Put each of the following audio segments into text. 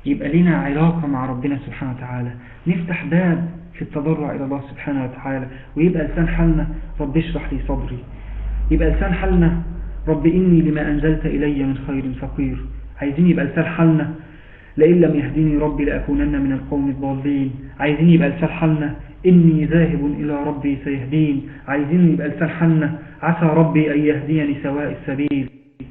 يبقى لنا علاقة مع ربنا سبحانه وتعالى نفتح باب في التضرع إلى الله سبحانه وتعالى ويبقى لسان حالنا رب اشرح لي صدري يبقى لسان حالنا رب إني لما أنزلت إلي من خير فقير عايزين يبقى لسان حالنا لئن لم يهديني ربي لأكونن من القوم الضالين عايزين يبقى لسان حالنا إني ذاهب إلى ربي سيهدين عايزين يبقى لسان حالنا عسى ربي أن يهديني سواء السبيل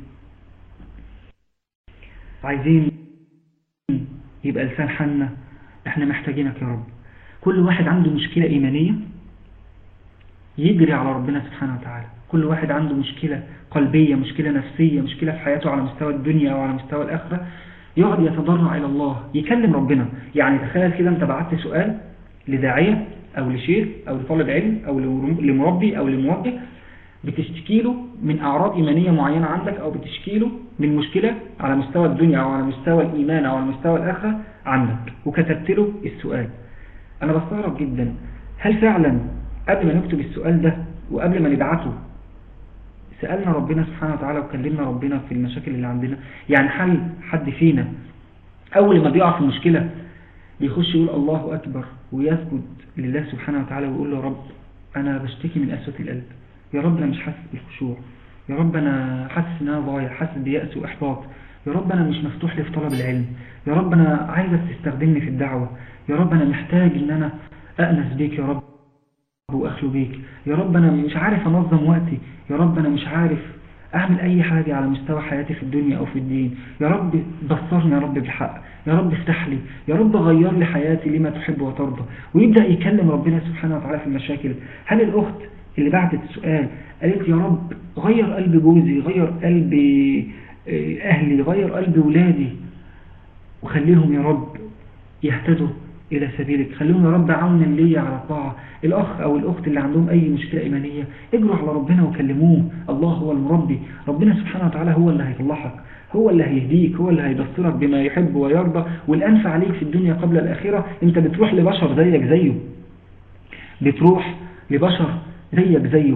عايزين يبقى لسان حالنا احنا محتاجينك يا رب كل واحد عنده مشكلة إيمانية يجري على ربنا سبحانه وتعالى كل واحد عنده مشكلة قلبية مشكلة نفسية مشكلة في حياته على مستوى الدنيا أو على مستوى الآخرة يقعد يتضرع إلى الله يكلم ربنا يعني تخيل كده أنت بعت سؤال لداعية أو لشيخ أو لطالب علم أو لمربي أو لموجه بتشتكي له من أعراض إيمانية معينة عندك أو بتشكي له من مشكلة على مستوى الدنيا أو على مستوى الإيمان أو على مستوى الآخرة عندك وكتبت له السؤال أنا بستغرب جدا هل فعلا قبل ما نكتب السؤال ده وقبل ما نبعته سألنا ربنا سبحانه وتعالى وكلمنا ربنا في المشاكل اللي عندنا يعني هل حد فينا أول ما بيقع في مشكلة بيخش يقول الله أكبر ويسجد لله سبحانه وتعالى ويقول له رب أنا بشتكي من أسوة القلب يا رب أنا مش حاسس بالخشوع يا رب أنا حاسس إن أنا ضايع حاسس بيأس وإحباط يا رب أنا مش مفتوح لي في طلب العلم يا رب أنا عايزك تستخدمني في الدعوة يا رب أنا محتاج إن أنا أأنس بيك يا رب وأخلو بيك يا رب أنا مش عارف أنظم وقتي يا رب أنا مش عارف أعمل أي حاجة على مستوى حياتي في الدنيا أو في الدين يا رب بصرني يا رب بالحق يا رب افتح لي يا رب غير لي حياتي لما تحب وترضى ويبدأ يكلم ربنا سبحانه وتعالى في المشاكل هل الأخت اللي بعتت السؤال قالت يا رب غير قلب جوزي غير قلب أهلي غير قلب ولادي وخليهم يا رب يهتدوا إلى سبيلك خليهم يا رب عونا لي على الطاعة الأخ أو الأخت اللي عندهم أي مشكلة إيمانية اجروا على ربنا وكلموه الله هو المربي ربنا سبحانه وتعالى هو اللي هيطلعك هو اللي هيهديك هو اللي هيبصرك بما يحب ويرضى والأنفع عليك في الدنيا قبل الآخرة انت بتروح لبشر زيك زيه بتروح لبشر زيك زيه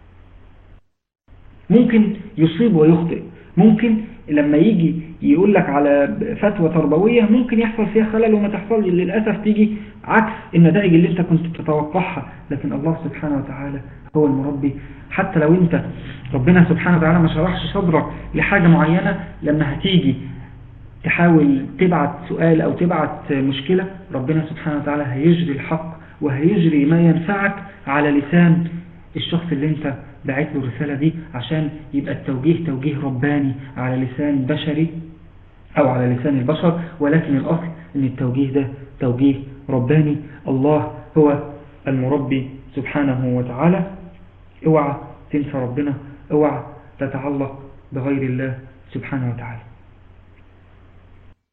ممكن يصيب ويخطئ ممكن لما يجي يقول لك على فتوى تربوية ممكن يحصل فيها خلل وما تحصل للأسف تيجي عكس النتائج اللي انت كنت تتوقعها لكن الله سبحانه وتعالى هو المربي حتى لو انت ربنا سبحانه وتعالى ما شرحش صدرك لحاجة معينة لما هتيجي تحاول تبعت سؤال او تبعت مشكلة ربنا سبحانه وتعالى هيجري الحق وهيجري ما ينفعك على لسان الشخص اللي انت بعت له الرسالة دي عشان يبقى التوجيه توجيه رباني على لسان بشري أو على لسان البشر ولكن الأصل أن التوجيه ده توجيه رباني الله هو المربي سبحانه وتعالى اوعى تنسى ربنا اوعى تتعلق بغير الله سبحانه وتعالى